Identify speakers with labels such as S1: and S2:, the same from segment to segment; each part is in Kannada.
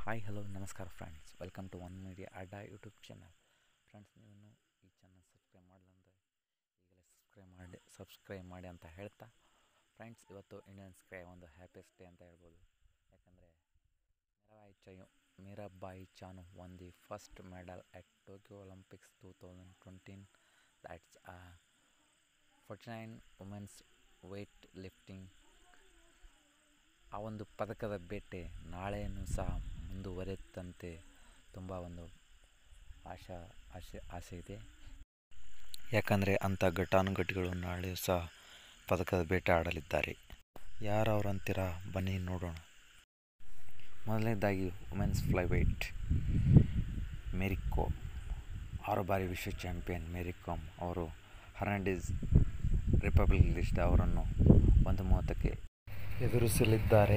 S1: ಹಾಯ್ ಹಲೋ ನಮಸ್ಕಾರ friends welcome to one media ಅಡ್ಡ ಯೂಟ್ಯೂಬ್ ಚಾನಲ್ ಫ್ರೆಂಡ್ಸ್ ನೀವು ಈ ಚಾನಲ್ ಸಬ್ಸ್ಕ್ರೈಬ್ ಮಾಡಲ್ಲ ಅಂದರೆ ಈಗಲೇ ಸಬ್ಸ್ಕ್ರೈಬ್ ಮಾಡಿ ಸಬ್ಸ್ಕ್ರೈಬ್ ಮಾಡಿ ಅಂತ ಹೇಳ್ತಾ ಫ್ರೆಂಡ್ಸ್ ಇವತ್ತು ಇಂಡಿಯನ್ ಸ್ಕ್ರೈ ಒಂದು ಹ್ಯಾಪಿಯೆಸ್ಟ್ ಡೇ ಅಂತ ಹೇಳ್ಬೋದು ಯಾಕಂದರೆ ಮೀರಾಬಾಯಿ ಚಯು Mirabai Chanu won the first medal at Tokyo Olympics two thousand twenty that's forty nine women's weightlifting ಆ ಒಂದು ಪದಕದ ಬೇಟೆ ನಾಳೆಯೂ ಸಹ ಮುಂದುವರಿಯುತ್ತಂತೆ ತುಂಬ ಒಂದು ಆಶಾ ಆಸೆ ಆಸೆ ಇದೆ ಯಾಕಂದರೆ ಅಂಥ ಘಟಾನುಘಟಿಗಳು ನಾಳೆಯೂ ಸಹ ಪದಕದ ಬೇಟೆ ಆಡಲಿದ್ದಾರೆ ಯಾರವ್ರು ಅಂತೀರಾ ಬನ್ನಿ ನೋಡೋಣ ಮೊದಲನೇದಾಗಿ ವುಮೆನ್ಸ್ ಫ್ಲೈವೈಟ್ ಮೇರಿಕೋಮ್ ಆರು ಬಾರಿ ವಿಶ್ವ ಚಾಂಪಿಯನ್ ಮೇರಿಕಾಮ್ ಅವರು ಹರ್ನಾಂಡಿಸ್ ರಿಪಬ್ಲಿಕ್ ದೇಶದ ಅವರನ್ನು ಒಂದು ಮೂವತ್ತಕ್ಕೆ ಎದುರಿಸಲಿದ್ದಾರೆ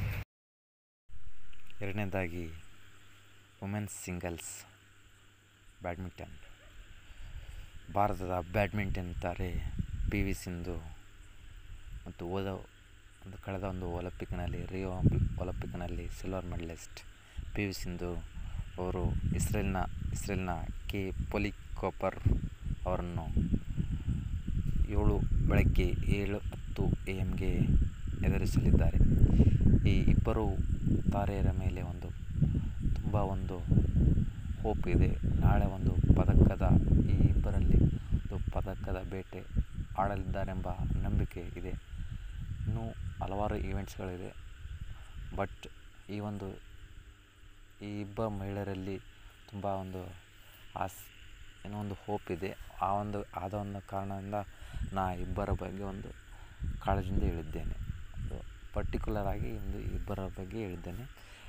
S1: ಎರಡನೇದಾಗಿ ವುಮೆನ್ಸ್ ಸಿಂಗಲ್ಸ್ ಬ್ಯಾಡ್ಮಿಂಟನ್ ಭಾರತದ ಬ್ಯಾಡ್ಮಿಂಟನ್ ತಾರೆ ಪಿ ವಿ ಸಿಂಧು ಮತ್ತು ಹೋದ ಒಂದು ಕಳೆದ ಒಂದು ಒಲಿಂಪಿಕ್ನಲ್ಲಿ ರಿಯೋ ಒಲಿಂಪಿಕ್ನಲ್ಲಿ silver medallist P V Sindhu ಅವರು ಇಸ್ರೇಲ್ನ ಇಸ್ರೇಲ್ನ ಕೆ ಪೊಲಿಕೋಪರ್ ಅವರನ್ನು ಏಳು ಬೆಳಗ್ಗೆ ಏಳು ಹತ್ತು ಎ ಎಮ್ಗೆ ಎದುರಿಸಲಿದ್ದಾರೆ ಈ ಇಬ್ಬರು ತಾರೆಯರ ಮೇಲೆ ಒಂದು ತುಂಬ ಒಂದು ಹೋಪ್ ಇದೆ ನಾಳೆ ಒಂದು ಪದಕದ ಈ ಇಬ್ಬರಲ್ಲಿ ಒಂದು ಪದಕದ ಬೇಟೆ ಆಡಲಿದ್ದಾರೆಂಬ ನಂಬಿಕೆ ಇದೆ ಇನ್ನೂ ಹಲವಾರು ಈವೆಂಟ್ಸ್ಗಳಿದೆ ಬಟ್ ಈ ಒಂದು ಈ ಇಬ್ಬರು ಮಹಿಳೆಯರಲ್ಲಿ ತುಂಬ ಒಂದು ಆಸ್ ಏನೋ ಒಂದು ಹೋಪ್ ಇದೆ ಆ ಒಂದು ಆದ ಒಂದು ಕಾರಣದಿಂದ ನಾ ಇಬ್ಬರ ಬಗ್ಗೆ ಒಂದು ಕಾಳಜಿಯಿಂದ ಹೇಳಿದ್ದೇನೆ ಒಂದು ಪರ್ಟಿಕ್ಯುಲರ್ ಆಗಿ ಒಂದು ಇಬ್ಬರ ಬಗ್ಗೆ ಹೇಳಿದ್ದೇನೆ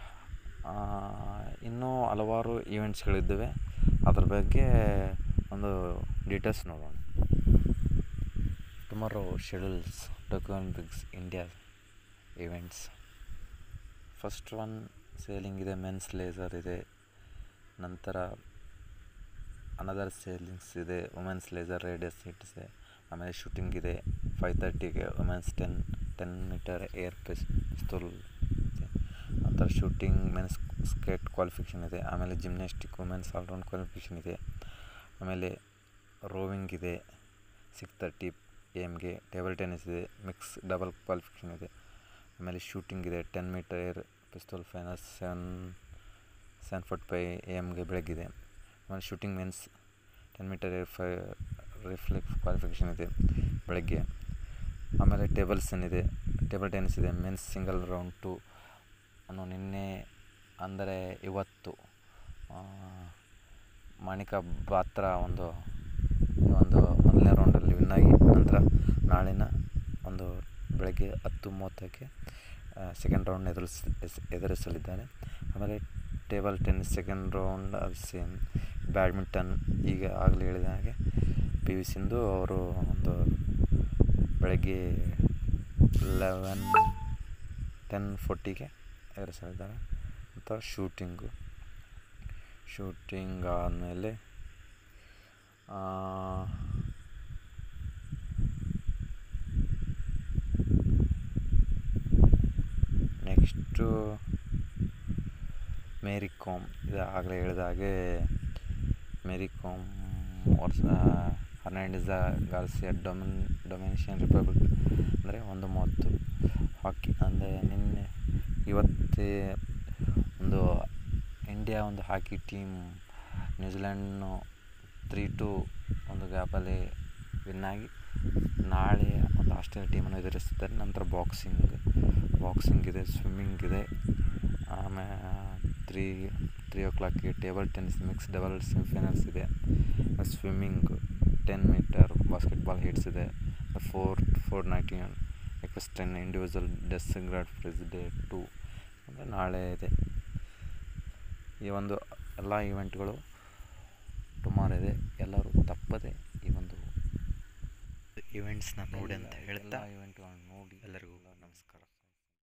S1: ಇನ್ನೂ ಹಲವಾರು ಈವೆಂಟ್ಸ್ಗಳಿದ್ದಾವೆ ಅದ್ರ ಬಗ್ಗೆ ಒಂದು ಡೀಟೇಲ್ಸ್ ನೋಡೋಣ tomorrow schedules Tokyo Olympics India events first one sailing ಇದೆ ಮೆನ್ಸ್ ಲೇಸರ್ ಇದೆ ನಂತರ ಅನದರ್ ಸೇಲಿಂಗ್ಸ್ ಇದೆ ವುಮೆನ್ಸ್ ಲೇಸರ್ ರೇಡಿಯಸ್ ಹಿಟ್ಸ್ ಇದೆ ಆಮೇಲೆ ಶೂಟಿಂಗ್ ಇದೆ ಫೈವ್ ತರ್ಟಿಗೆ women's ten ten metre air ಪಿಸ್ ಪಿಸ್ತೂಲ್ ಇದೆ ನಂತರ ಶೂಟಿಂಗ್ ಮೆನ್ಸ್ ಸ್ಕೇಟ್ ಕ್ವಾಲಿಫಿಕೇಷನ್ ಇದೆ ಆಮೇಲೆ ಜಿಮ್ನಾಸ್ಟಿಕ್ ವುಮೆನ್ಸ್ ಆಲ್ರೌಂಡ್ ಕ್ವಾಲಿಫಿಕೇಷನ್ ಇದೆ ಆಮೇಲೆ ರೋವಿಂಗ್ ಇದೆ ಸಿಕ್ಸ್ ತರ್ಟಿ ಎ ಎಮ್ಗೆ ಟೇಬಲ್ ಟೆನ್ನಿಸ್ ಇದೆ ಮಿಕ್ಸ್ ಡಬಲ್ ಕ್ವಾಲಿಫಿಕೇಷನ್ ಇದೆ ಆಮೇಲೆ ಶೂಟಿಂಗ್ ಇದೆ ten metre air pistol finals seven seven forty five A ಎಮ್ಗೆ ಬೆಳಗಿದೆ ಆಮೇಲೆ shooting men's ten metre air ಫೈ ರಿಫ್ಲೆಕ್ಸ್ ಕ್ವಾಲಿಫಿಕೇಷನ್ ಇದೆ ಬೆಳಗ್ಗೆ ಆಮೇಲೆ ಟೇಬಲ್ಸ್ ಏನಿದೆ ಟೇಬಲ್ ಟೆನ್ನಿಸ್ ಇದೆ ಮೆನ್ಸ್ ಸಿಂಗಲ್ ರೌಂಡ್ ಟು ಅನ್ನು ನಿನ್ನೆ ಅಂದರೆ ಇವತ್ತು ಮಾಣಿಕ ಬಾತ್ರ ಒಂದು ಒಂದು ಮೊದಲನೇ ರೌಂಡಲ್ಲಿ ವಿನ್ ಆಗಿ ನಂತರ ನಾಳಿನ ಒಂದು ಬೆಳಗ್ಗೆ ಹತ್ತು ಮೂವತ್ತಕ್ಕೆ ಸೆಕೆಂಡ್ ರೌಂಡ್ ಎದುರಿಸ್ ಎದುರಿಸಲಿದ್ದಾರೆ ಆಮೇಲೆ table tennis second round same badminton ಈಗ ಆಗಲೇ ಹೇಳಿದ ಹಾಗೆ ಪಿ ವಿ ಸಿಂಧು ಅವರು ಒಂದು ಬೆಳಗ್ಗೆ ಲೆವೆನ್ ಟೆನ್ ಫೋರ್ಟಿಗೆ ಎದುರಿಸಲಿದ್ದಾರೆ ಮತ್ತು ಶೂಟಿಂಗು ಶೂಟಿಂಗ್ ಆದಮೇಲೆ ನೆಕ್ಸ್ಟು ಮೇರಿ ಕಾಮ್ ಇದು ಆಗಲೇ ಹೇಳಿದ ಹಾಗೆ ಮೇರಿ ಕಾಮ್ ವರ್ಷ ಹರ್ನಾಂಡಿಸ ಗಾರ್ಸಿಯಾ ಡೊಮಿನ್ ಡೊಮಿನೇಷನ್ ರಿಪಬ್ಲಿಕ್ ಅಂದರೆ ಒಂದು ಮೂವತ್ತು ಹಾಕಿ ಅಂದರೆ ನಿನ್ನೆ ಇವತ್ತೇ ಒಂದು ಇಂಡಿಯಾ ಒಂದು ಹಾಕಿ ಟೀಮ್ ನ್ಯೂಜಿಲೆಂಡ್ನು ತ್ರೀ ಟು ಒಂದು ಗ್ಯಾಪಲ್ಲಿ ವಿನ್ ಆಗಿ ನಾಳೆ ಒಂದು ಆಸ್ಟ್ರೇಲಿಯಾ ಟೀಮನ್ನು ಎದುರಿಸ್ತಾರೆ ನಂತರ ಬಾಕ್ಸಿಂಗ್ ಬಾಕ್ಸಿಂಗ್ ಇದೆ ಸ್ವಿಮ್ಮಿಂಗ್ ಇದೆ ಆಮೇಲೆ ತ್ರೀ ತ್ರೀ ಓ ಕ್ಲಾಕ್ಗೆ table tennis mix double semifinals ಇದೆ swimming ten metre basketball heats ಇದೆ four four ninety X ten individual ಡೆಸ್ಗ್ರಾಡ್ ಫ್ರಿಸ್ ಡೇ ಟು ಅಂದರೆ ನಾಳೆ ಇದೆ ಈ ಒಂದು ಎಲ್ಲ ಈವೆಂಟ್ಗಳು ಟುಮಾರೋ ಇದೆ ಎಲ್ಲರೂ ತಪ್ಪದೆ ಈ ಒಂದು ಈವೆಂಟ್ಸ್ನ ನೋಡಿ ಅಂತ ಹೇಳ್ತಾ ಈವೆಂಟ್ಗಳನ್ನ ನೋಡಿ ಎಲ್ಲರಿಗೂ